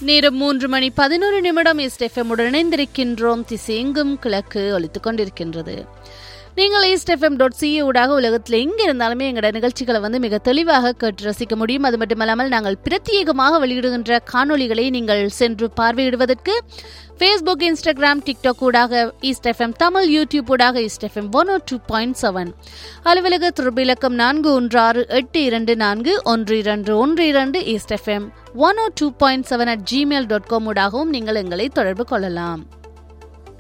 நேரம் மூன்று மணி பதினோரு நிமிடம் ஈஸ்ட் எஃப்எம் உடன் இணைந்திருக்கின்றோம் திசையெங்கும் கிழக்கு ஒலித்துக் கொண்டிருக்கின்றது நீங்கள் ஈஸ்ட் எஃப்எம் டாட் சிஏ ஊடாக உலகத்தில் எங்கே இருந்தாலுமே எங்களோட நிகழ்ச்சிகளை வந்து மிக தெளிவாக கேட்டு ரசிக்க முடியும் அது மட்டுமல்லாமல் நாங்கள் பிரத்யேகமாக வெளியிடுகின்ற காணொளிகளை நீங்கள் சென்று பார்வையிடுவதற்கு ஃபேஸ்புக் இன்ஸ்டாகிராம் டிக்டாக் ஊடாக ஈஸ்ட் எஃப்எம் தமிழ் யூடியூப் ஊடாக East FM one O two point seven அலுவலக தொடர்பு இலக்கம் நான்கு ஒன்று ஆறு எட்டு இரண்டு நான்கு ஒன்று இரண்டு ஒன்று இரண்டு East FM one O two point seven at Gmail dot com ஊடாகவும் நீங்கள் எங்களை தொடர்பு கொள்ளலாம்